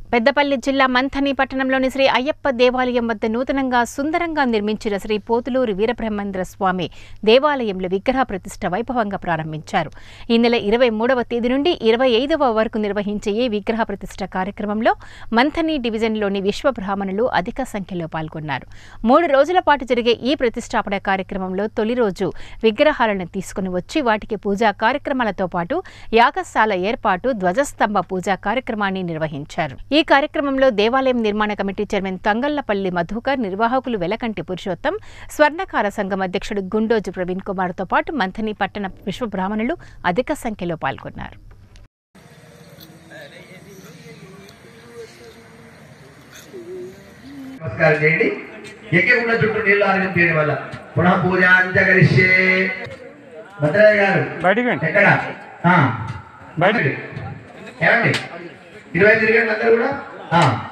పెద్దపల్లి జిల్లా మంథని పట్టణంలోని శ్రీ అయ్యప్ప దేవాలయం వద్ద నూతనంగా సుందరంగా నిర్మించిన శ్రీ పోతులూరు వీరబ్రహ్మేంద్ర స్వామి దేవాలయంలో విగ్రహ ప్రతిష్ట వైభవంగా ప్రారంభించారు ఈ నెల ఇరవై మూడవ తేదీ నుండి ఇరవై ఐదవ వరకు నిర్వహించే ఈ విగ్రహ ప్రతిష్ట కార్యక్రమంలో మంథని డివిజన్లోని విశ్వ బ్రాహ్మణులు అధిక సంఖ్యలో పాల్గొన్నారు మూడు రోజుల పాటు జరిగే ఈ ప్రతిష్టాపన కార్యక్రమంలో తొలి రోజు విగ్రహాలను తీసుకుని వచ్చి వాటికి పూజా కార్యక్రమాలతో పాటు యాగశాల ఏర్పాటు ధ్వజస్తంభ పూజా కార్యక్రమాన్ని నిర్వహించారు ఈ కార్యక్రమంలో దేవాలయం నిర్మాణ కమిటీ చైర్మన్ తంగళ్లపల్లి మధుకర్ నిర్వాహకులు వెలకంటి పురుషోత్తం స్వర్ణకార సంఘం అధ్యక్షుడు గుండోజు ప్రవీణ్ కుమార్తో పాటు మంథని పట్టణ విశ్వ బ్రాహ్మణులు అధిక సంఖ్యలో పాల్గొన్నారు నమస్కారం చేయండి ఎక్కకుండా చుట్టూ నీళ్ళు ఆరోగ్యం తీయడం వల్ల పునః పూజాంచకరిష్యే భద్రయ్య గారు బయటికి రండి ఎక్కడ ఆ, బయటికి ఏమండి ఇరవై తిరిగండి అందరు కూడా ఆ,